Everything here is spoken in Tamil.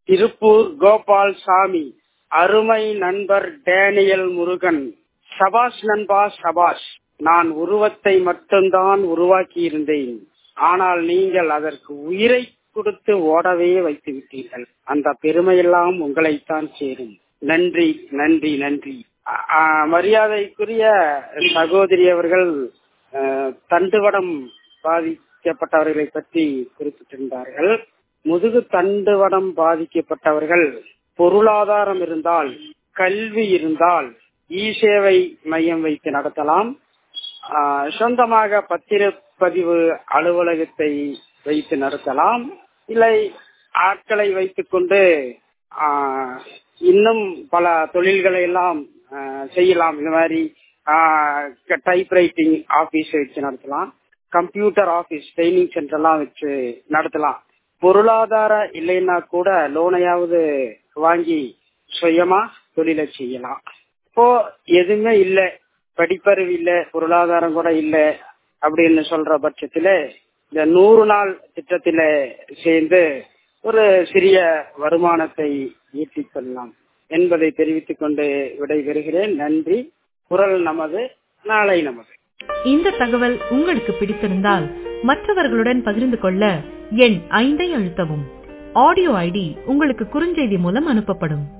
திருப்பூர் கோபால் சாமி அருமை நண்பர் டேனியல் முருகன் சபாஷ் நண்பா சபாஷ் நான் உருவத்தை மட்டும்தான் உருவாக்கி இருந்தேன் ஆனால் நீங்கள் அதற்கு உயிரை கொடுத்து ஓடவே வைத்து விட்டீர்கள் அந்த பெருமையெல்லாம் உங்களைத்தான் சேரும் நன்றி நன்றி நன்றி அ- ஆ, மரியாதைக்குரிய சகோதரி அவர்கள் அஹ், தண்டுவடம் பாதிக்கப்பட்டவர்களை பற்றி குறிப்பிட்டிருந்தார்கள் முதுகு தண்டுவடம் பாதிக்கப்பட்டவர்கள் பொருளாதாரம் இருந்தால் கல்வி இருந்தால் இ சேவை மையம் வைத்து நடத்தலாம் ஆஹ் சொந்தமாக பத்திரப்பதிவு அலுவலகத்தை வைத்து நடத்தலாம் இல்லை ஆட்களை வைத்துக் கொண்டு ஆஹ், இன்னும் பல தொழில்களை எல்லாம் ஆஹ், செய்யலாம் இந்த மாதிரி டைப் ரைட்டிங் ஆபீஸ் வச்சு நடத்தலாம் கம்ப்யூட்டர் ஆபீஸ் ட்ரைனிங் சென்டர் எல்லாம் வச்சு நடத்தலாம் பொருளாதார இல்லைன்னா கூட லோனையாவது வாங்கி சுயமா தொழிலை செய்யலாம் இப்போ எதுவுமே இல்ல படிப்பறிவு இல்ல பொருளாதாரம் கூட இல்ல அப்படின்னு சொல்ற பட்சத்துல இந்த நூறு நாள் திட்டத்தில சேர்ந்து ஒரு சிறிய வருமானத்தை ஈட்டிக் கொள்ளலாம் என்பதை தெரிவித்துக் கொண்டு விடைபெறுகிறேன் நன்றி குரல் நமது நாளை நமது இந்த தகவல் உங்களுக்கு பிடித்திருந்தால் மற்றவர்களுடன் பகிர்ந்து கொள்ள எண் ஐந்தை அழுத்தவும் ஆடியோ ஐடி உங்களுக்கு குறுஞ்செய்தி மூலம் அனுப்பப்படும்